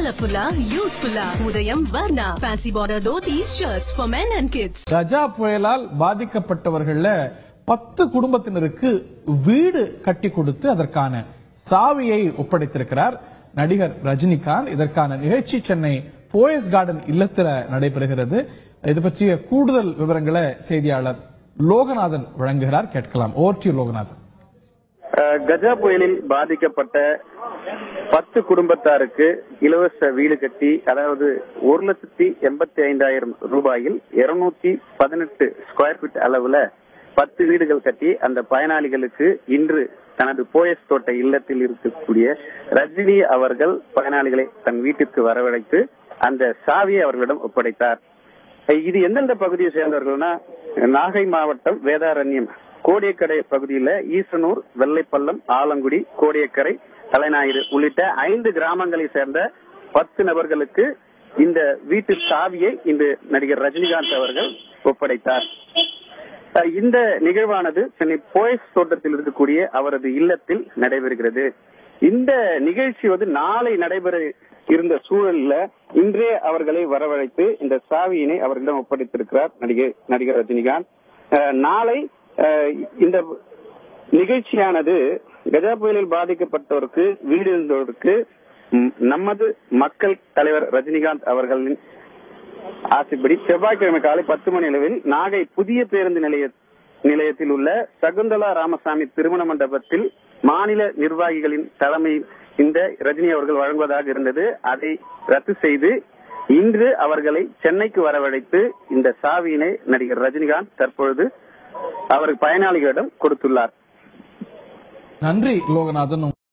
கலர்ஃபுல்லா யூஸ்ஃபுல்லா Udhayam Varna fancy border dhotis shirts for men and kids Gaja புயலால் பாதிக்கப்பட்டவர்கள்ல பத்து குடும்பத்தினருக்கு வீடு கட்டி கொடுத்து அதற்கான சாவியை ஒப்படைத்திருக்கிறார் நடிகர் ரஜினிகாந்த் இதற்கான நிகழ்ச்சி சென்னை போயஸ் கார்டன் இல்லத்துல நடைபெறுகிறது இது பற்றிய கூடுதல் விவரங்களை செய்தியாளர் லோகநாதன் வழங்குகிறார் கேட்கலாம் ஓவர் டு லோகநாதன் அஹ், கஜா புயலில் பாதிக்கப்பட்ட பத்து குடும்பத்தாருக்கு இலவச வீடு கட்டி அதாவது ஒரு லட்சத்தி எண்பத்தி ஐந்தாயிரம் ரூபாயில் இருநூத்தி பதினெட்டு ஸ்கொயர் ஃபீட் அளவுல பத்து வீடுகள் கட்டி அந்த பயனாளிகளுக்கு இன்று தனது போயஸ் தோட்ட இல்லத்தில் இருக்கக்கூடிய ரஜினி அவர்கள் பயனாளிகளை தன் வீட்டிற்கு வரவழைத்து அந்த சாவியை அவர்களிடம் ஒப்படைத்தார் இது எந்தெந்த பகுதியை சேர்ந்தவர்கள்னா நாகை மாவட்டம் வேதாரண்யம் கோடியக்கரை பகுதியில ஈசனூர் வெள்ளைப்பள்ளம் ஆலங்குடி கோடியக்கரை தலைஞாயிறு உள்ளிட்ட ஐந்து கிராமங்களை சேர்ந்த பத்து நபர்களுக்கு இந்த வீட்டு சாவியை இன்று நடிகர் ரஜினிகாந்த் அவர்கள் ஒப்படைத்தார் அஹ் இந்த நிகழ்வானது சென்னை போயஸ் தோட்டத்தில் இருக்கக்கூடிய அவரது இல்லத்தில் நடைபெறுகிறது இந்த நிகழ்ச்சி வந்து நாளை நடைபெற இருந்த சூழல்ல இன்றே அவர்களை வரவழைத்து இந்த சாவியினை அவர்களிடம் ஒப்படைத்திருக்கிறார் நடிகர் நடிகர் ரஜினிகாந்த் அஹ் நாளை அஹ் இந்த நிகழ்ச்சியானது கஜா புயலில் பாதிக்கப்பட்டோருக்கு வீடு இருந்தோருக்கு ம், நமது மக்கள் தலைவர் ரஜினிகாந்த் அவர்களின் ஆசைப்படி செவ்வாய்க்கிழமை காலை பத்து மணி அளவில் நாகை புதிய பேருந்து நிலைய நிலையத்தில் உள்ள சகுந்தலா ராமசாமி திருமண மண்டபத்தில் மாநில நிர்வாகிகளின் தலைமையில் இந்த ரஜினி அவர்கள் வழங்குவதாக இருந்தது அதை ரத்து செய்து இன்று அவர்களை சென்னைக்கு வரவழைத்து இந்த சாவியினை நடிகர் ரஜினிகாந்த் தற்பொழுது அவர் பயனாளிகளிடம் கொடுத்துள்ளார் நன்றி லோகநாதன்